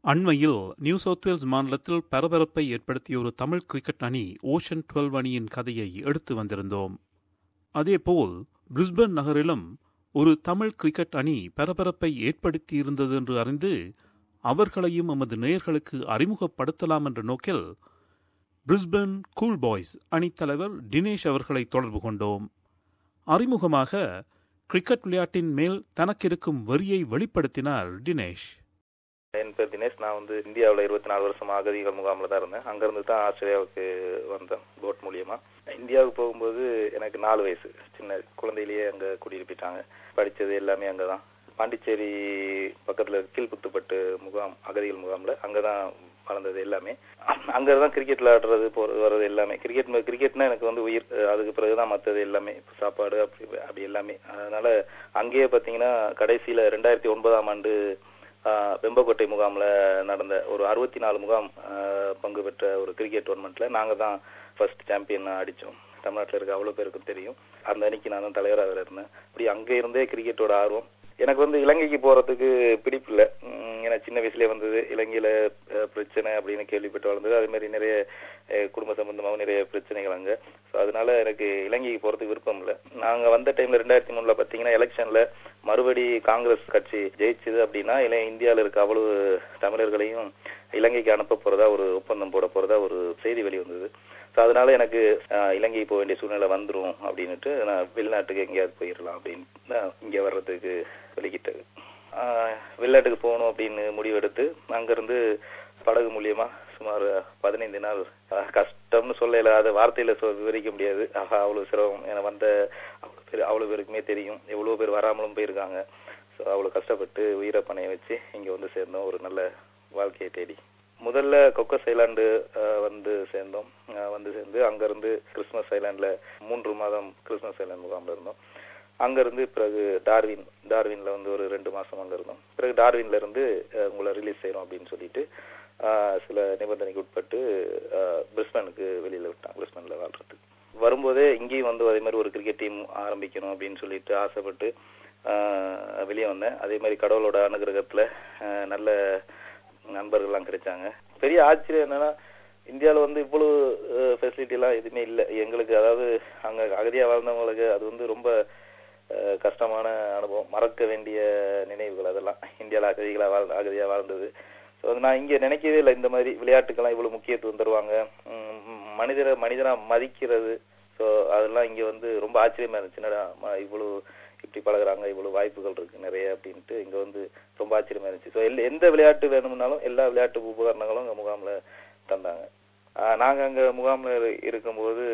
அண்மையில் new south Wales மாநிலத்தில் பரபரப்பை ஏற்படுத்திய ஒரு தமிழ் கிரிக்கெட் அணி ஓஷன் டுவெல்வ் அணியின் கதையை எடுத்து வந்திருந்தோம் அதேபோல் பிரிஸ்பன் நகரிலும் ஒரு தமிழ் கிரிக்கெட் அணி பரபரப்பை ஏற்படுத்தியிருந்தது என்று அறிந்து அவர்களையும் எமது நேயர்களுக்கு அறிமுகப்படுத்தலாம் என்ற நோக்கில் பிரிஸ்பன் கூல் பாய்ஸ் அணித்தலைவர் தினேஷ் அவர்களை தொடர்பு கொண்டோம் அறிமுகமாக கிரிக்கெட் விளையாட்டின் மேல் தனக்கிருக்கும் வெறியை வெளிப்படுத்தினார் தினேஷ் என் பேர் தினேஷ் நான் வந்து இந்தியாவில் இருபத்தி நாலு வருஷமா அகதிகள் முகாமில் தான் இருந்தேன் அங்கேருந்து தான் ஆஸ்திரேலியாவுக்கு வந்தேன் போட் மூலியமா இந்தியாவுக்கு போகும்போது எனக்கு நாலு வயசு சின்ன குழந்தையிலேயே அங்கே குடியிருப்பிட்டாங்க படித்தது எல்லாமே அங்கே தான் பாண்டிச்சேரி பக்கத்தில் கீழ்புத்துப்பட்டு முகாம் அகதிகள் முகாமில் அங்கே தான் வளர்ந்தது எல்லாமே அங்கே தான் கிரிக்கெட் விளையாடுறது போகிறது வர்றது எல்லாமே கிரிக்கெட் கிரிக்கெட்னா எனக்கு வந்து உயிர் அதுக்கு பிறகு தான் மற்றது எல்லாமே சாப்பாடு அப்படி அப்படி எல்லாமே அதனால அங்கேயே பார்த்தீங்கன்னா கடைசியில் ரெண்டாயிரத்தி ஒன்பதாம் ஆண்டு வெம்பக்கோட்டை முகாமில் நடந்த ஒரு அறுபத்தி நாலு முகாம் பங்கு பெற்ற ஒரு கிரிக்கெட் டோர்னமெண்ட்ல நாங்கள் தான் ஃபர்ஸ்ட் சாம்பியன் அடித்தோம் தமிழ்நாட்டில் இருக்க அவ்வளோ பேருக்கும் தெரியும் அந்த அன்னைக்கு நான் தான் தலைவராக இருந்தேன் அப்படி அங்கே இருந்தே கிரிக்கெட்டோட ஆர்வம் எனக்கு வந்து இலங்கைக்கு போறதுக்கு பிடிப்பு இல்லை ஏன்னா சின்ன வயசுலேயே வந்தது இலங்கையில பிரச்சனை அப்படின்னு கேள்விப்பட்டு வளர்ந்தது அதே மாதிரி நிறைய குடும்ப சம்பந்தமாகவும் நிறைய பிரச்சனைகள் அங்கே ஸோ அதனால எனக்கு இலங்கைக்கு போறதுக்கு விருப்பம் இல்லை நாங்க வந்த டைம்ல ரெண்டாயிரத்தி மூணுல பாத்தீங்கன்னா எலெக்ஷன்ல மறுபடி காங்கிரஸ் கட்சி ஜெயிச்சது அப்படின்னா இல்லை இந்தியாவில் இருக்க அவ்வளவு தமிழர்களையும் இலங்கைக்கு அனுப்ப போறதா ஒரு ஒப்பந்தம் போட போறதா ஒரு செய்தி வெளிவந்தது ஸோ அதனால எனக்கு இலங்கை போக வேண்டிய சூழ்நிலை வந்துடும் அப்படின்னுட்டு நான் வெளிநாட்டுக்கு எங்கேயாவது போயிடலாம் அப்படின்னு இங்கே வர்றதுக்கு வெளிக்கிட்டது வெளிநாட்டுக்கு போகணும் அப்படின்னு முடிவெடுத்து அங்கிருந்து படகு மூலியமா சுமார் பதினைந்து நாள் கஷ்டம்னு சொல்ல இல்லாத வார்த்தையில விவரிக்க முடியாது அவ்வளவு சிரமம் என வந்த அவ்வளவு பேர் அவ்வளவு பேருக்குமே தெரியும் எவ்வளவு பேர் வராமலும் போயிருக்காங்க ஸோ அவ்வளவு கஷ்டப்பட்டு உயிரை பணைய வச்சு இங்க வந்து சேர்ந்தோம் ஒரு நல்ல வாழ்க்கையை தேடி முதல்ல கொக்கஸ் ஐலாண்டு வந்து சேர்ந்தோம் வந்து சேர்ந்து அங்கிருந்து கிறிஸ்துமஸ் ஐலாண்ட்ல மூன்று மாதம் கிறிஸ்துமஸ் ஐலாண்ட் முகாம்ல இருந்தோம் அங்கிருந்து பிறகு டார்வின் டார்வின்ல வந்து ஒரு ரெண்டு மாசம் அங்க இருந்தோம் பிறகு டார்வின்ல இருந்து உங்களை ரிலீஸ் செய்யறோம் அப்படின்னு சொல்லிட்டு சில நிபந்தனைக்கு உட்பட்டு பிரிஸ்பனுக்கு வெளியில விட்டாங்க பிரிஸ்பன்ல வாழ்றதுக்கு வரும்போதே இங்கேயும் வந்து அதே மாதிரி ஒரு கிரிக்கெட் டீம் ஆரம்பிக்கணும் அப்படின்னு சொல்லிட்டு ஆசைப்பட்டு வெளியே வந்தேன் அதே மாதிரி கடவுளோட அனுகிரகத்துல நல்ல நண்பர்கள்லாம் கிடைச்சாங்க பெரிய ஆச்சரியம் என்னன்னா இந்தியாவில் வந்து இவ்வளவு ஃபெசிலிட்டி எல்லாம் எதுவுமே இல்லை எங்களுக்கு அதாவது அங்க அகதியா வாழ்ந்தவங்களுக்கு அது வந்து ரொம்ப கஷ்டமான அனுபவம் மறக்க வேண்டிய நினைவுகள் அதெல்லாம் இந்தியாவில் அகதிகளா வாழ் அகதியா வாழ்ந்தது ஸோ நான் இங்க நினைக்கவே இல்லை இந்த மாதிரி விளையாட்டுக்கெல்லாம் இவ்வளவு முக்கியத்துவம் தருவாங்க மனிதரை மனிதனா மதிக்கிறது ஸோ அதெல்லாம் இங்க வந்து ரொம்ப ஆச்சரியமா இருந்துச்சு என்னடா இவ்வளவு இப்படி பழகுறாங்க இவ்வளவு வாய்ப்புகள் இருக்கு நிறைய அப்படின்ட்டு இங்க வந்து ரொம்ப ஆச்சரியமா இருந்துச்சு ஸோ எந்த விளையாட்டு வேணும்னாலும் எல்லா விளையாட்டு உபகரணங்களும் அங்க முகாம்ல தந்தாங்க நாங்க அங்க முகாம்ல இருக்கும்போது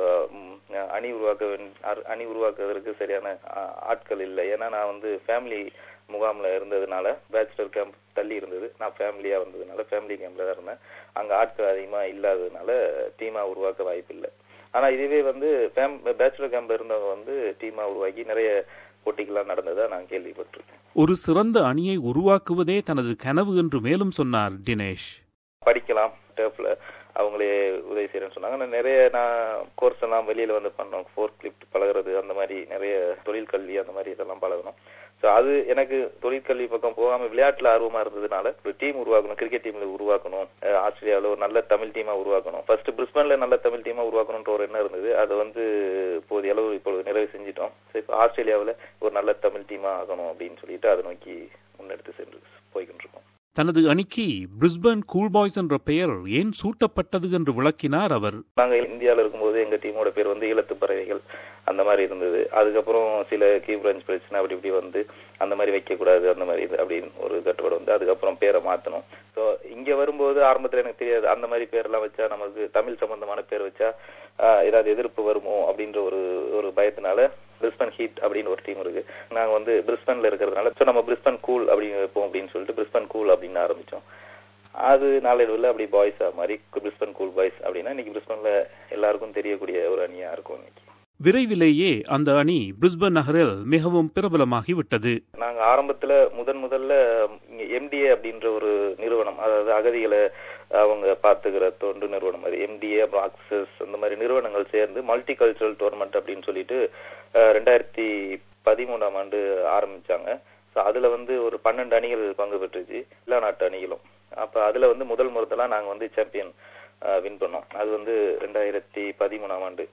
அணி உருவாக்க அணி உருவாக்குவதற்கு சரியான ஆட்கள் இல்லை ஏன்னா நான் வந்து ஃபேமிலி முகாம்ல இருந்ததுனால பேச்சுலர் கேம்ப் தள்ளி இருந்தது நான் ஃபேமிலியா வந்ததுனால ஃபேமிலி கேம்ப்ல தான் இருந்தேன் அங்க ஆட்கள் அதிகமா இல்லாததுனால டீமா உருவாக்க வாய்ப்பு இல்லை ஆனா இதுவே வந்து பேச்சுலர் கேம்ப்ல இருந்தவங்க வந்து டீமா உருவாக்கி நிறைய போட்டிகள்லாம் நடந்ததா நான் கேள்விப்பட்டிருக்கேன் ஒரு சிறந்த அணியை உருவாக்குவதே தனது கனவு என்று மேலும் சொன்னார் தினேஷ் படிக்கலாம் டேப்ல அவங்களே உதவி செய்யறேன்னு சொன்னாங்க நிறைய நான் கோர்ஸ் எல்லாம் வெளியில வந்து பண்ணோம் ஃபோர் கிளிப்ட் பழகிறது அந்த மாதிரி நிறைய தொழில் கல்வி அந்த மாதிரி இதெல்லாம் பழகணும் ஸோ அது எனக்கு தொழிற்கல்வி பக்கம் போகாம விளையாட்டுல ஆர்வமா இருந்ததுனால ஒரு டீம் உருவாக்கணும் கிரிக்கெட் டீம்ல உருவாக்கணும் ஆஸ்திரேலியாவில் ஒரு நல்ல தமிழ் டீமா உருவாக்கணும் ஃபர்ஸ்ட் பிரிஸ்பன்ல நல்ல தமிழ் டீமா உருவாக்கணும்ன்ற ஒரு எண்ணம் இருந்தது அது வந்து போதிய அளவு இப்பொழுது நிறைவு செஞ்சிட்டோம் ஸோ இப்போ ஆஸ்திரேலியாவில் ஒரு நல்ல தமிழ் டீமா ஆகணும் அப்படின்னு சொல்லிட்டு அதை நோக்கி முன்னெடுத்து சென்று போய்கிட்டு இருக்கோம் தனது அணிக்கு பிரிஸ்பன் கூல் பாய்ஸ் என்ற பெயர் ஏன் சூட்டப்பட்டது என்று விளக்கினார் அவர் நாங்க இந்தியாவில் இருக்கும்போது எங்க டீமோட பேர் வந்து ஈழத்து பறவைகள் அந்த மாதிரி இருந்தது அதுக்கப்புறம் சில கீ பிரான்ச் பிரச்சனை அப்படி இப்படி வந்து அந்த மாதிரி வைக்க கூடாது அந்த மாதிரி அப்படின்னு ஒரு கட்டுப்பாடு வந்து அதுக்கப்புறம் பேரை மாத்தணும் ஸோ இங்க வரும்போது ஆரம்பத்துல எனக்கு தெரியாது அந்த மாதிரி பேர்லாம் வச்சா நமக்கு தமிழ் சம்பந்தமான பேர் வச்சா ஏதாவது எதிர்ப்பு வருமோ அப்படின்ற ஒரு ஒரு பயத்தினால பிரிஸ்பன் ஹீட் அப்படின்னு ஒரு டீம் இருக்கு நாங்க வந்து பிரிஸ்பன்ல இருக்கிறதுனால ஸோ நம்ம பிரிஸ்பன் கூல் அப்படின்னு வைப்போம் அப்படின்னு சொல்லிட்டு பிரிஸ்பன் கூல் அப்படின்னு ஆரம்பிச்சோம் அது நாளையில அப்படி பாய்ஸா மாதிரி பிரிஸ்பன் கூல் பாய்ஸ் அப்படின்னா இன்னைக்கு பிரிஸ்பன்ல எல்லாருக்கும் தெரியக்கூடிய ஒரு அணியா இருக்கும் இன்னைக்கு விரைவிலேயே அந்த அணி பிரிஸ்பன் நகரில் மிகவும் பிரபலமாகிவிட்டது நாங்க ஆரம்பத்துல முதன் முதல்ல எம்டிஏ அப்படின்ற ஒரு நிறுவனம் அதாவது அகதிகளை அவங்க பாத்துக்கிற தொண்டு நிறுவனம் அது எம்டிஏ அப்புறம் அக்சஸ் அந்த மாதிரி நிறுவனங்கள் சேர்ந்து மல்டி கல்ச்சரல் டோர்னமெண்ட் அப்படின்னு சொல்லிட்டு ரெண்டாயிரத்தி பதிமூணாம் ஆண்டு ஆரம்பிச்சாங்க ஸோ அதுல வந்து ஒரு பன்னெண்டு அணிகள் பங்கு பெற்றுச்சு எல்லா நாட்டு அணிகளும் அப்ப அதுல வந்து முதல் முறைதெல்லாம் நாங்க வந்து சாம்பியன் வின் பண்ணோம் அது வந்து ரெண்டாயிரத்தி பதிமூணாம் ஆண்டு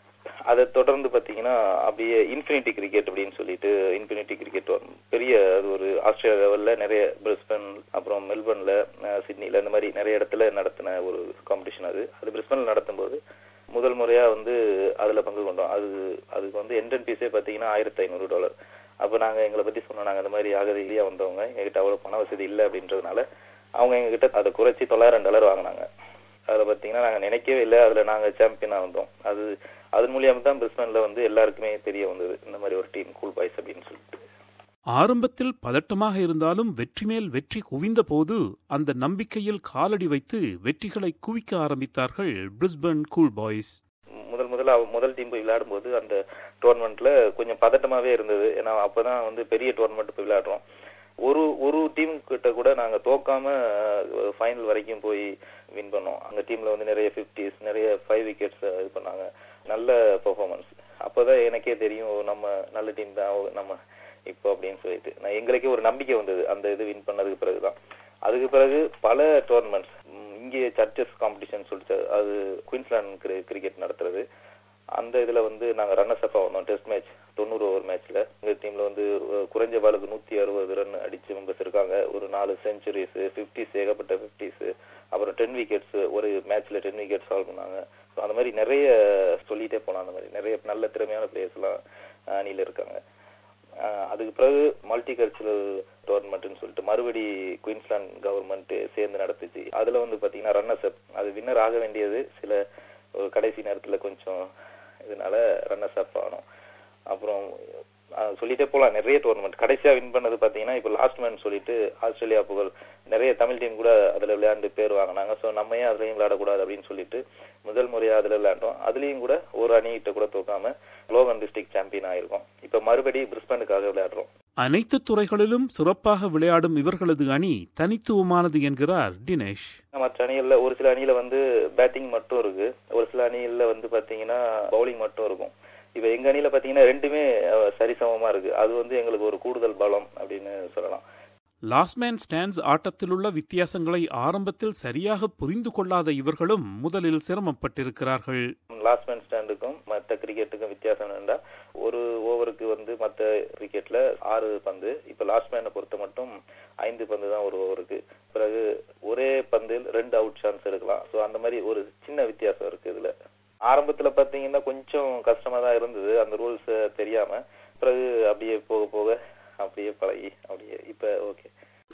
அதை தொடர்ந்து பாத்தீங்கன்னா அப்படியே இன்ஃபினிட்டி கிரிக்கெட் அப்படின்னு சொல்லிட்டு இன்ஃபினிட்டி கிரிக்கெட் பெரிய அது ஒரு ஆஸ்திரேலியா லெவல்ல நிறைய பிரிஸ்பன் அப்புறம் மெல்பர்ன்ல அஹ், சிட்னில இந்த மாதிரி நிறைய இடத்துல நடத்தின ஒரு காம்படிஷன் அது அது பிரிஸ்பன்ல நடத்தும் போது முதல் முறையா வந்து அதுல பங்கு கொண்டோம் அது அதுக்கு வந்து என்ட்ரன் பீஸே பாத்தீங்கன்னா ஆயிரத்தி ஐநூறு டாலர் அப்ப நாங்க எங்களை பத்தி சொன்னோம் நாங்க இந்த மாதிரி அகதியிலேயே வந்தவங்க எங்ககிட்ட அவ்வளவு பண வசதி இல்லை அப்படின்றதுனால அவங்க எங்ககிட்ட அதை குறைச்சி தொள்ளாயிரம் டாலர் வாங்கினாங்க அதுல பாத்தீங்கன்னா நாங்க நினைக்கவே இல்லை அதுல நாங்க சாம்பியனா வந்தோம் அது அதன் மூலியமா தான் பிரிஸ்பன்ல வந்து எல்லாருக்குமே தெரிய வந்தது இந்த மாதிரி ஒரு டீம் கூல் பாய்ஸ் அப்படின்னு சொல்லிட்டு ஆரம்பத்தில் பதட்டமாக இருந்தாலும் வெற்றி மேல் வெற்றி குவிந்த போது அந்த நம்பிக்கையில் காலடி வைத்து வெற்றிகளை குவிக்க ஆரம்பித்தார்கள் பிரிஸ்பன் கூல் பாய்ஸ் முதல் முதல்ல அவ- முதல் டீம் போய் விளையாடும் போது அந்த டோர்னமெண்ட்ல கொஞ்சம் பதட்டமாவே இருந்தது ஏன்னா அப்பதான் வந்து பெரிய டோர்னமெண்ட் போய் விளையாடுறோம் ஒரு ஒரு டீம் கிட்ட கூட நாங்க தோக்காம ஃபைனல் வரைக்கும் போய் வின் பண்ணோம் அந்த டீம்ல வந்து நிறைய பிப்டிஸ் நிறைய ஃபைவ் விக்கெட்ஸ் இது பண்ணாங்க நல்ல பெர்ஃபார்மன்ஸ் அப்பதான் எனக்கே தெரியும் ஓ, நம்ம நல்ல டீம் தான் ஓ, நம்ம இப்போ அப்படின்னு சொல்லிட்டு நான் எங்களுக்கே ஒரு நம்பிக்கை வந்தது அந்த இது வின் பண்ணதுக்கு பிறகுதான் அதுக்கு பிறகு பல டோர்னமெண்ட்ஸ் இங்கே சர்ச்சஸ் காம்படிஷன் சொல்லிட்டு அது குயின்ஸ்லாந்து கிரிக்கெட் நடத்துறது அந்த இதுல வந்து நாங்க ரன்னர்ஸ் அப்பா வந்தோம் டெஸ்ட் மேட்ச் தொண்ணூறு ஓவர் மேட்ச்ல எங்க டீம்ல வந்து அஹ், குறைஞ்ச பாலுக்கு நூத்தி அறுபது ரன் அடிச்சு மெம்பர்ஸ் இருக்காங்க ஒரு நாலு செஞ்சுரிஸ் பிப்டிஸ் ஏகப்பட்ட பிப்டிஸ் அப்புறம் டென் விக்கெட்ஸ் ஒரு மேட்ச்ல டென் விக்கெட் சால்வ் பண்ணாங்க ஸோ அந்த மாதிரி நிறைய சொல்லிட்டே போலாம் அந்த மாதிரி நிறைய நல்ல திறமையான பிளேயர்ஸ் எல்லாம் அணியில இருக்காங்க ஆஹ் அதுக்கு பிறகு மல்டி கல்ச்சுரல் டோர்னமெண்ட்னு சொல்லிட்டு மறுபடி குயின்ஸ்லாந்து கவர்மெண்ட் சேர்ந்து நடத்துச்சு அதுல வந்து பாத்தீங்கன்னா ரன்னர்ஸ் அப் அது வின்னர் ஆக வேண்டியது சில ஒரு கடைசி நேரத்துல கொஞ்சம் இதனால ரன்னர்ஸ் அப் ஆனோம் அப்புறம் ஆஹ் சொல்லிட்டே போலாம் நிறைய டோர்னமெண்ட் கடைசியா வின் பண்ணது பாத்தீங்கன்னா இப்போ லாஸ்ட் மேன் சொல்லிட்டு ஆஸ்திரேலியா புகழ் நிறைய தமிழ் டீம் கூட அதுல விளையாண்டு பேர் வாங்கினாங்க சோ நம்ம ஏன் அதுலயும் விளையாடக்கூடாது அப்படின்னு சொல்லிட்டு முதல் முறையா அதுல விளையாண்டோம் அதுலயும் கூட ஒரு அணிகிட்ட கூட தோக்காம லோகன் டிஸ்ட்ரிக்ட் சாம்பியன் ஆயிருக்கோம் இப்ப மறுபடி பிரிஸ்பனுக்காக விளையாடுறோம் அனைத்து துறைகளிலும் சிறப்பாக விளையாடும் இவர்களது அணி தனித்துவமானது என்கிறார் தினேஷ் மற்ற அணிகள்ல ஒரு சில அணியில வந்து பேட்டிங் மட்டும் இருக்கு ஒரு சில அணிகள்ல வந்து பாத்தீங்கன்னா பவுலிங் மட்டும் இருக்கும் இப்ப எங்க அணியில பாத்தீங்கன்னா ரெண்டுமே அஹ், சரிசமமா இருக்கு அது வந்து எங்களுக்கு ஒரு கூடுதல் பலம் அப்படின்னு சொல்லலாம் லாஸ்ட் மேன் ஸ்டாண்ட்ஸ் ஆட்டத்திலுள்ள வித்தியாசங்களை ஆரம்பத்தில் சரியாக புரிந்து கொள்ளாத இவர்களும் முதலில் சிரமப்பட்டிருக்கிறார்கள் லாஸ்ட் மேன் ஸ்டாண்டுக்கும் மற்ற கிரிக்கெட்டுக்கும் வித்தியாசம் என்னன்னா ஒரு ஓவருக்கு வந்து மற்ற கிரிக்கெட்ல ஆறு பந்து இப்ப லாஸ்ட் மேனை பொறுத்த மட்டும் ஐந்து பந்து தான் ஒரு ஓவருக்கு பிறகு ஒரே பந்தில் ரெண்டு அவுட் சான்ஸ் எடுக்கலாம் சோ அந்த மாதிரி ஒரு சின்ன வித்தியாசம் இருக்கு இதுல ஆரம்பத்துல பாத்தீங்கன்னா கொஞ்சம் கஷ்டமா தான் இருந்தது அந்த ரூல்ஸ் தெரியாம பிறகு அப்படியே போக போக அப்படியே பழகி அப்படியே இப்ப ஓகே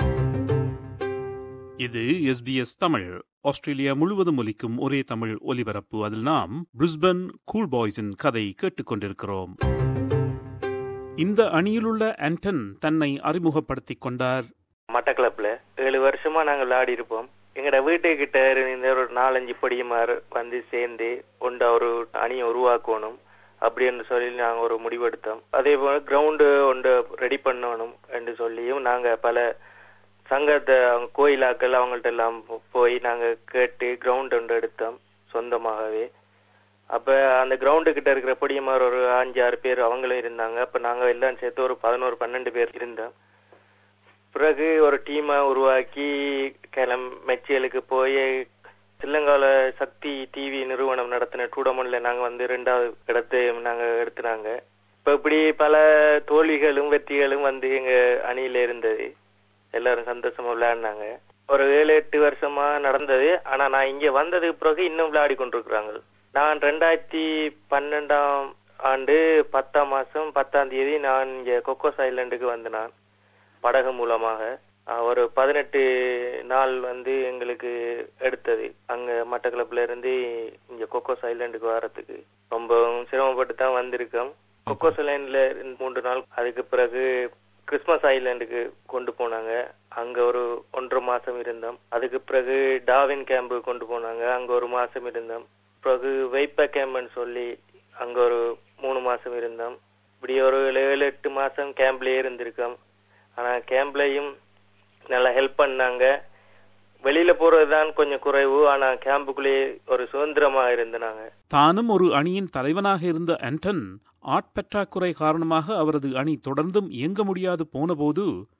இது எஸ்பிஎஸ் தமிழ் ஆஸ்திரேலியா முழுவதும் ஒலிக்கும் ஒரே தமிழ் ஒலிபரப்பு அதில் நாம் பிரிஸ்பன் கூல் பாய்ஸின் கதை கேட்டுக்கொண்டிருக்கிறோம் இந்த அணியிலுள்ள ஆண்டன் தன்னை அறிமுகப்படுத்திக் கொண்டார் மட்டக்களப்ல ஏழு வருஷமா நாங்க விளையாடி இருப்போம் எங்கட வீட்டுக்கிட்ட இருந்த ஒரு நாலஞ்சு படியுமார் வந்து சேர்ந்து ஒண்ட ஒரு அணியை உருவாக்கணும் அப்படின்னு சொல்லி நாங்க ஒரு முடிவெடுத்தோம் அதே போல கிரவுண்டு ஒன்று ரெடி பண்ணணும் என்று சொல்லியும் நாங்க பல சங்கத்தை அவங்க கோயிலாக்கள் அவங்கள்ட்ட எல்லாம் போ- போய் நாங்க கேட்டு கிரவுண்ட் ஒன்று எடுத்தோம் சொந்தமாகவே அப்ப அந்த கிரவுண்டு கிட்ட இருக்கிற பொடியமார் ஒரு அஞ்சு ஆறு பேர் அவங்களும் இருந்தாங்க அப்ப நாங்க எல்லாம் சேர்த்து ஒரு பதினோரு பன்னெண்டு பேர் இருந்தோம் பிறகு ஒரு டீமை உருவாக்கி கிளம் மெச்சியலுக்கு போய் சில்லங்கால சக்தி டிவி நிறுவனம் நடத்தின டூர்னமெண்ட்ல நாங்க வந்து ரெண்டாவது இடத்தை நாங்க எடுத்துனாங்க இப்ப இப்படி பல தோல்விகளும் வெற்றிகளும் வந்து எங்க அணியில இருந்தது எல்லாரும் சந்தோஷமா விளையாடினாங்க ஒரு ஏழு எட்டு வருஷமா நடந்தது ஆனா நான் இங்க வந்ததுக்கு பிறகு இன்னும் விளையாடி கொண்டிருக்கிறாங்க நான் ரெண்டாயிரத்தி பன்னெண்டாம் ஆண்டு பத்தாம் மாசம் பத்தாம் தேதி நான் இங்க கொக்கோஸ் ஐலாண்டுக்கு வந்து நான் படகு மூலமாக அஹ், ஒரு பதினெட்டு நாள் வந்து எங்களுக்கு எடுத்தது அங்க மட்டக்களப்புல இருந்து இங்க கொக்கோஸ் ஐலாண்டுக்கு வர்றதுக்கு ரொம்பவும் சிரமப்பட்டு தான் வந்திருக்கோம் கொக்கோஸ் ஐலாண்ட்ல ரெண்டு மூன்று நாள் அதுக்கு பிறகு கிறிஸ்மஸ் ஐலாண்டுக்கு கொண்டு போனாங்க அங்க ஒரு ஒன்றரை மாசம் இருந்தோம் அதுக்கு பிறகு டாவின் கேம்பு கொண்டு போனாங்க அங்க ஒரு மாசம் இருந்தோம் பிறகு வெய்ப்ப கேம்ப்னு சொல்லி அங்க ஒரு மூணு மாசம் இருந்தோம் இப்படி ஒரு ஏழு எட்டு மாசம் கேம்ப்லயே இருந்திருக்கோம் ஆனா கேம்ப்லயும் நல்லா ஹெல்ப் பண்ணாங்க வெளியில போறதுதான் கொஞ்சம் குறைவு ஆனா கேம்புக்குள்ளேயே ஒரு சுதந்திரமா இருந்தனாங்க தானும் ஒரு அணியின் தலைவனாக இருந்த ஆண்டன் ஆட்பற்றாக்குறை காரணமாக அவரது அணி தொடர்ந்தும் இயங்க முடியாது போனபோது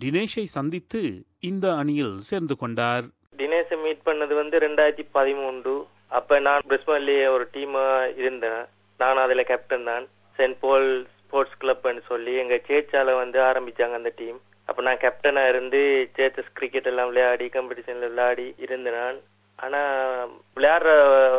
தினேஷை சந்தித்து இந்த அணியில் சேர்ந்து கொண்டார் தினேஷை மீட் பண்ணது வந்து ரெண்டாயிரத்தி பதிமூன்று அப்ப நான் பிரிஸ்பன்லயே ஒரு டீமா இருந்தேன் நான் அதுல கேப்டன் தான் சென்ட் போல் ஸ்போர்ட்ஸ் கிளப்னு சொல்லி எங்க சேச்சால வந்து ஆரம்பிச்சாங்க அந்த டீம் அப்ப நான் கேப்டனா இருந்து சேச்சஸ் கிரிக்கெட் எல்லாம் விளையாடி காம்படிஷன்ல விளையாடி இருந்தேன் நான் ஆனா விளையாடுற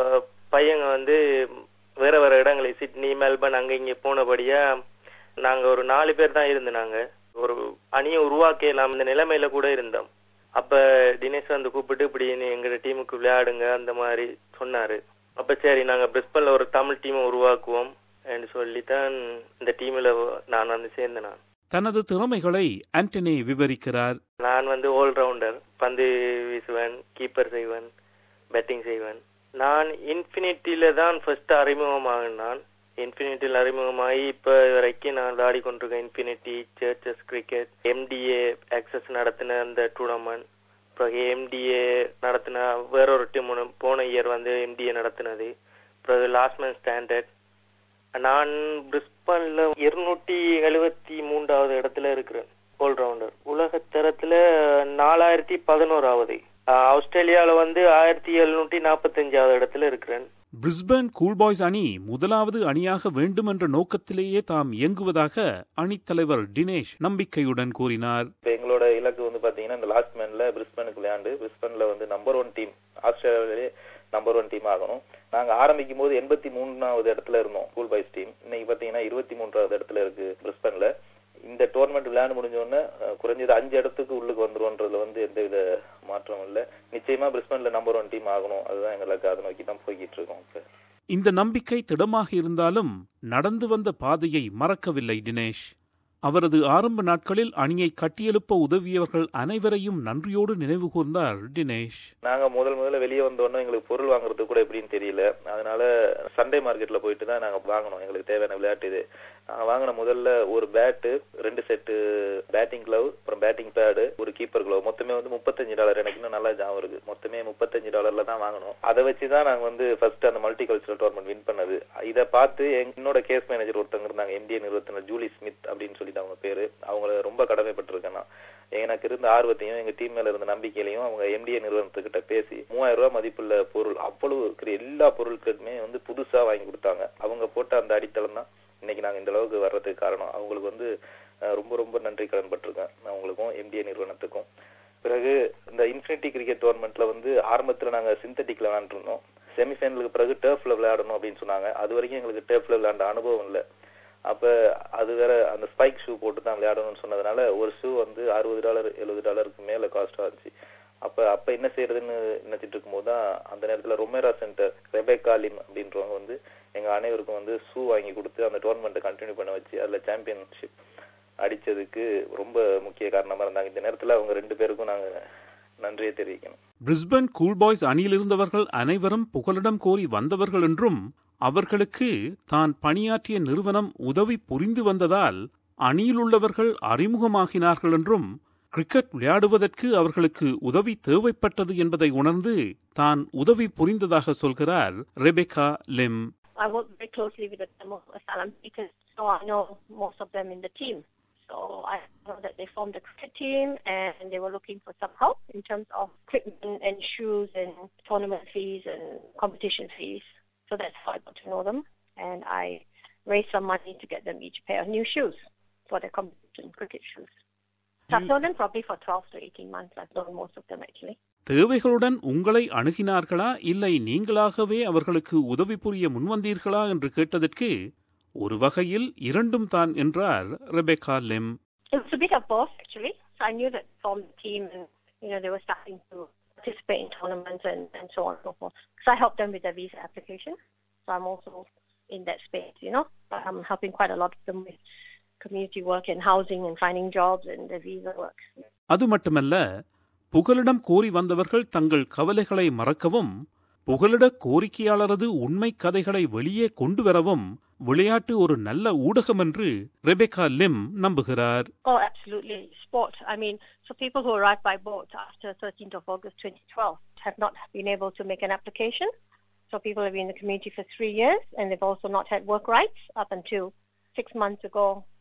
பையங்க வந்து வேற வேற இடங்களில் சிட்னி மெல்பர்ன் அங்க இங்க போனபடியா நாங்க ஒரு நாலு பேர் தான் இருந்தோம் ஒரு அணியை உருவாக்க இல்லாம இந்த நிலைமையில கூட இருந்தோம் அப்ப தினேஷ் வந்து கூப்பிட்டு இப்படி நீ எங்க டீமுக்கு விளையாடுங்க அந்த மாதிரி சொன்னாரு அப்ப சரி நாங்க பிரிஸ்பன்ல ஒரு தமிழ் டீமை உருவாக்குவோம் என்று சொல்லித்தான் இந்த டீம்ல நான் வந்து சேர்ந்தேன் நான் தனது திறமைகளை ஆண்டனி விவரிக்கிறார் நான் வந்து ஆல்ரவுண்டர் பந்து வீசுவேன் கீப்பர் செய்வேன் பேட்டிங் செய்வேன் நான் இன்ஃபினிட்டில தான் ஃபர்ஸ்ட் அறிமுகமாகினான் இன்ஃபினிட்டியில் அறிமுகமாகி இப்ப வரைக்கும் நான் விளையாடி கொண்டிருக்கேன் infinity churches cricket MTA access நடத்தின அந்த டூர்னமெண்ட் பிறகு எம்டிஏ நடத்தின வேறொரு டீம் போன இயர் வந்து எம்டிஏ நடத்தினது பிறகு லாஸ்ட் மேன் ஸ்டாண்டர்ட் நான் பிரிஸ்பன்ல இருநூற்றி எழுபத்தி மூன்றாவது இடத்துல இருக்கிறேன் ஆல்ரவுண்டர் உலக தரத்துல நாலாயிரத்தி பதினோராவது ஆஸ்திரேலியால வந்து ஆயிரத்தி எழுநூற்றி நாற்பத்தஞ்சாவது இடத்துல இருக்கிறேன் பிரிஸ்பன் கூல்பாய்ஸ் அணி முதலாவது அணியாக வேண்டும் என்ற நோக்கத்திலேயே தாம் இயங்குவதாக அணித்தலைவர் தினேஷ் நம்பிக்கையுடன் கூறினார் இப்ப எங்களோட இலக்கு வந்து பாத்தீங்கன்னா இந்த லாஸ்ட் மேன்ல பிரிஸ்பனுக்கு விளையாண்டு பிரிஸ்பன்ல வந்து நம்பர் ஒன் டீம் ஆஸ்திரேலியாவிலே நம்பர் ஒன் டீம் ஆகணும் நாங்க ஆரம்பிக்கும் போது எண்பத்தி மூணாவது இடத்துல இருந்தோம் கூல் பாய்ஸ் டீம் இன்னைக்கு பாத்தீங்கன்னா இருபத்தி மூன்றாவது இடத்துல இருக்கு பிரிஸ்பன்ல இந்த டோர்னமெண்ட் விளையாண்டு முடிஞ்ச உடனே குறைஞ்சது அஞ்சு இடத்துக்கு உள்ளுக்கு வந்துருவோன்றதுல வந்து எந்தவித மாற்றமும் இல்ல நிச்சயமா பிரிஸ்பன்ல நம்பர் ஒன் டீம் ஆகணும் அதுதான் எங்களுக்கு அதை நோக்கி தான் போய்கிட்டு இருக்கோம் இப்ப இந்த நம்பிக்கை திடமாக இருந்தாலும் நடந்து வந்த பாதையை மறக்கவில்லை தினேஷ் அவரது ஆரம்ப நாட்களில் அணியை கட்டியெழுப்ப உதவியவர்கள் அனைவரையும் நன்றியோடு நினைவு கூர்ந்தார் தினேஷ் நாங்க முதல் முதல்ல வெளியே வந்தோடனே எங்களுக்கு பொருள் வாங்குறது கூட எப்படின்னு தெரியல அதனால சண்டே மார்க்கெட்ல போயிட்டு தான் நாங்க வாங்கணும் எங்களுக்கு தேவையான விளையாட்டு இது நாங்க வாங்கின முதல்ல ஒரு பேட்டு ரெண்டு செட்டு பேட்டிங் கிளவ் அப்புறம் பேட்டிங் பேடு ஒரு கீப்பர் கிளவ் மொத்தமே வந்து முப்பத்தஞ்சு டாலர் எனக்கு இன்னும் நல்லா ஞாபகம் இருக்கு மொத்தமே முப்பத்தஞ்சு டாலர்ல தான் வாங்கணும் அதை வச்சு தான் நாங்க வந்து ஃபர்ஸ்ட் அந்த மல்டி கல்ச்சரல் டோர்னமெண்ட் வின் பண்ணது இதை பார்த்து என்னோட கேஸ் மேனேஜர் ஒருத்தங்க இருந்தாங்க எம்டிஏ நிறுவனத்தினர் ஜூலி ஸ்மித் அப்படின்னு சொல்லிட்டு அவங்க பேரு அவங்கள ரொம்ப கடமைப்பட்டிருக்கேன் நான் எனக்கு இருந்த ஆர்வத்தையும் எங்க டீம் மேல இருந்த நம்பிக்கையிலையும் அவங்க எம்டிஏ நிறுவனத்துக்கிட்ட பேசி மூவாயிரம் ரூபாய் மதிப்புள்ள பொருள் அவ்வளவு இருக்கிற எல்லா பொருட்களுக்குமே வந்து புதுசா வாங்கி கொடுத்தாங்க அவங்க போட்ட அந்த அடித்தளம் தான் இன்னைக்கு நாங்க இந்த அளவுக்கு வர்றதுக்கு காரணம் அவங்களுக்கு வந்து ரொம்ப ரொம்ப நன்றி கடன் பட்டிருக்கேன் அவங்களுக்கும் எம்டிஏ நிறுவனத்துக்கும் பிறகு இந்த இன்ஃபினிட்டி கிரிக்கெட் டோர்னமெண்ட்ல வந்து ஆரம்பத்துல நாங்க சிந்தட்டிக்ல விளையாண்டுருந்தோம் செமிஃபைனலுக்கு பிறகு டேர்ஃப்ல விளையாடணும் அப்படின்னு சொன்னாங்க அது வரைக்கும் எங்களுக்கு டேர்ஃப்ல விளையாண்ட அனுபவம் இல்லை அப்ப அது வேற அந்த ஸ்பைக் ஷூ போட்டு தான் விளையாடணும்னு சொன்னதுனால ஒரு ஷூ வந்து அறுபது டாலர் எழுபது டாலருக்கு மேல காஸ்ட் ஆச்சு அப்ப அப்ப என்ன செய்யறதுன்னு நினைச்சிட்டு இருக்கும்போது தான் அந்த நேரத்துல ரொமேரா சென்டர் ரெபேக்கா லிம் அப்படின்றவங்க வந்து எங்க அனைவருக்கும் வந்து ஷூ வாங்கி கொடுத்து அந்த டோர்னமெண்ட்டை கண்டினியூ பண்ண வச்சு அதுல சாம்பியன்ஷிப் அடிச்சதுக்கு ரொம்ப முக்கிய காரணமா இருந்தாங்க இந்த நேரத்துல அவங்க ரெண்டு பேருக்கும் நாங்க நன்றியை தெரிவிக்கணும் பிரிஸ்பன் கூல்பாய்ஸ் அணியிலிருந்தவர்கள் அனைவரும் புகலிடம் கோரி வந்தவர்கள் என்றும் அவர்களுக்கு தான் பணியாற்றிய நிறுவனம் உதவி புரிந்து வந்ததால் அணியில் உள்ளவர்கள் அறிமுகமாகினார்கள் என்றும் கிரிக்கெட் விளையாடுவதற்கு அவர்களுக்கு உதவி தேவைப்பட்டது என்பதை உணர்ந்து தான் உதவி புரிந்ததாக சொல்கிறார் Rebecca Lim I work very closely with the Tamil asylum seekers, so I know most of them in the team. So I know that they formed a cricket team and they were looking for some help in terms of equipment and shoes and tournament fees and competition fees. So that's how I got to know them. And I raised some money to get them each pair of new shoes for their competition cricket shoes. So I've known them probably for 12 to 18 months. I've known most of them actually. தேவைகளுடன் உங்களை அணுகினார்களா இல்லை நீங்களாகவே அவர்களுக்கு உதவி புரிய முன்வந்தீர்களா என்று கேட்டதற்கு ஒரு வகையில் இரண்டும் தான் என்றார் Rebecca Lim It was a bit of both actually. So I knew that from the team and you know they were starting to participate in tournaments and, and so on and so forth. So I helped them with their visa application. So I'm also in that space, you know. I'm helping quite a lot of them with community work and housing and finding jobs and their visa work. அது மட்டுமல்ல புகலிடம் கோரி வந்தவர்கள் தங்கள் கவலைகளை மறக்கவும் புகலிட கோரிக்கையாளரது உண்மை கதைகளை வெளியே கொண்டு வரவும் விளையாட்டு ஒரு நல்ல ஊடகம் என்று ரெபெக்கா லிம் நம்புகிறார் Oh, absolutely. Sport. I mean, so people who arrived by boat after 13th of August 2012 have not been able to make an application. So people have been in the community for three years and they've also not had work rights up until six months ago.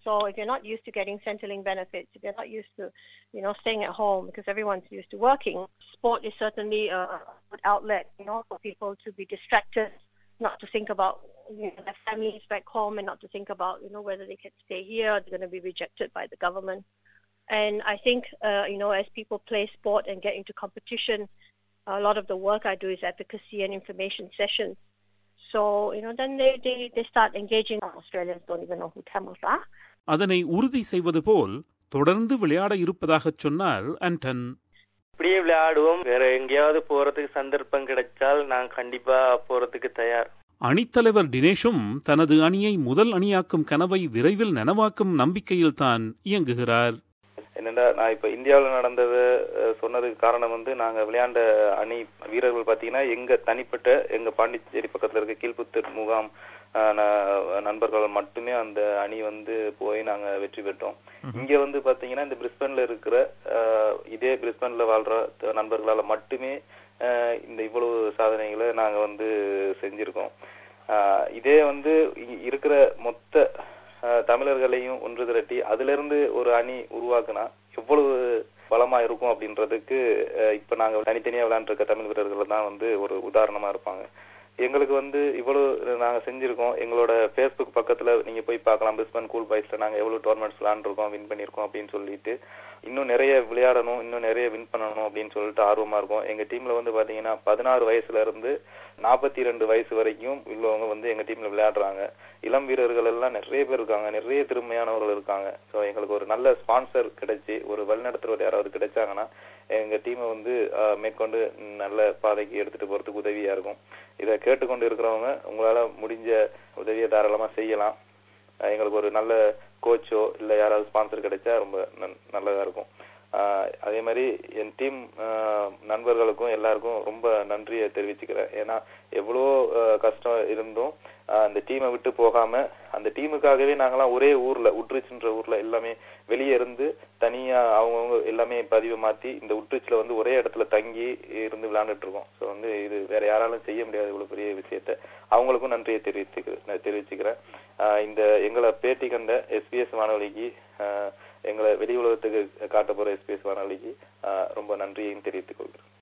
So if you're not used to getting Centrelink benefits, if you're not used to, you know, staying at home because everyone's used to working, sport is certainly a good outlet, you know, for people to be distracted, not to think about you know, their families back home and not to think about, you know, whether they can stay here, they're going to be rejected by the government. And I think, uh, you know, as people play sport and get into competition, a lot of the work I do is advocacy and information sessions. So, you know, then they, they, they start engaging. Australians don't even know who Tamils are. அதனை உறுதி செய்வது போல் தொடர்ந்து விளையாட இருப்பதாகச் சொன்னார் ஆண்டன் இப்படியே விளையாடுவோம் வேற எங்கேயாவது போறதுக்கு சந்தர்ப்பம் கிடைச்சால் நான் கண்டிப்பா போறதுக்கு தயார் அணித்தலைவர் தினேஷும் தனது அணியை முதல் அணியாக்கும் கனவை விரைவில் நனவாக்கும் நம்பிக்கையில் தான் இயங்குகிறார் என்னடா நான் இப்ப இந்தியாவில் நடந்தது அஹ், சொன்னதுக்கு காரணம் வந்து நாங்க விளையாண்ட அணி வீரர்கள் பாத்தீங்கன்னா எங்க தனிப்பட்ட எங்க பாண்டிச்சேரி பக்கத்துல இருக்க கீழ்புத்தூர் முகாம் அஹ், ந- நண்பர்கள் மட்டுமே அந்த அணி வந்து போய் நாங்க வெற்றி பெற்றோம் இங்க வந்து பாத்தீங்கன்னா இந்த பிரிஸ்பன்ல இருக்கிற அஹ், இதே பிரிஸ்பன்ல வாழ்ற த- நண்பர்களால மட்டுமே அஹ், இந்த இவ்வளவு சாதனைகளை நாங்க வந்து செஞ்சிருக்கோம் அஹ், இதே வந்து இ- இருக்கிற மொத்த அஹ், தமிழர்களையும் ஒன்று திரட்டி அதுல இருந்து ஒரு அணி உருவாக்குனா எவ்வளவு பலமா இருக்கும் அப்படின்றதுக்கு அஹ், இப்ப நாங்க தனித்தனியா விளையாண்டுருக்க தமிழ் வீரர்கள் தான் வந்து ஒரு உதாரணமா இருப்பாங்க எங்களுக்கு வந்து இவ்வளவு நாங்க செஞ்சிருக்கோம் எங்களோட ஃபேஸ்புக் பக்கத்துல நீங்க போய் பார்க்கலாம் பிஸ்பன் கூல் பாய்ஸ்ல நாங்க எவ்வளவு டோர்னமெண்ட்ஸ் விளையாண்டுருக்கோம் வின் பண்ணிருக்கோம் அப்படின்னு சொல்லிட்டு இன்னும் நிறைய விளையாடணும் இன்னும் நிறைய வின் பண்ணணும் அப்படின்னு சொல்லிட்டு ஆர்வமா இருக்கும் எங்க டீம்ல வந்து பாத்தீங்கன்னா பதினாறு வயசுல இருந்து நாற்பத்தி ரெண்டு வயசு வரைக்கும் உள்ளவங்க வந்து எங்க டீம்ல விளையாடுறாங்க இளம் வீரர்கள் எல்லாம் நிறைய பேர் இருக்காங்க நிறைய திறமையானவர்கள் இருக்காங்க ஸோ எங்களுக்கு ஒரு நல்ல ஸ்பான்சர் கிடைச்சி ஒரு வழிநடத்துறவர் யாராவது கிடைச்சாங்கன்னா எங்க டீமை வந்து ஆஹ், மேற்கொண்டு நல்ல பாதைக்கு எடுத்துட்டு போறதுக்கு உதவியா இருக்கும் இதை கேட்டுக்கொண்டு இருக்கிறவங்க உங்களால முடிஞ்ச உதவியை தாராளமா செய்யலாம் ஆஹ், எங்களுக்கு ஒரு நல்ல கோச்சோ இல்ல யாராவது ஸ்பான்சர் கிடைச்சா ரொம்ப நன்- நல்லதா இருக்கும் ஆஹ், அதே மாதிரி என் டீம் நண்பர்களுக்கும் எல்லாருக்கும் ரொம்ப நன்றியை தெரிவிச்சுக்கிறேன் ஏன்னா எவ்வளோ ஆஹ், கஷ்டம் இருந்தும் ஆஹ், அந்த டீமை விட்டு போகாம அந்த டீமுக்காகவே நாங்கெல்லாம் ஒரே ஊர்ல உட்ரிச்ன்ற ஊர்ல எல்லாமே வெளியே இருந்து தனியா அவங்கவுங்க எல்லாமே பதிவை மாத்தி இந்த உட்ரிச்ல வந்து ஒரே இடத்துல தங்கி இருந்து விளையாண்டுட்டு இருக்கோம் ஸோ வந்து இது வேற யாராலும் செய்ய முடியாது இவ்வளவு பெரிய விஷயத்த அவங்களுக்கும் நன்றியை தெரிவிச்சுக்கிறேன் தெரிவிச்சுக்கிறேன் ஆஹ், இந்த எங்களை பேட்டி கண்ட எஸ்பிஎஸ் வானொலிக்கு ஆஹ், எங்களை வெளி உலகத்துக்கு காட்ட போற எஸ்பிஎஸ் வானொலிக்கு ஆஹ், ரொம்ப நன்றியையும் தெரிவித்துக் கொள்கிறேன்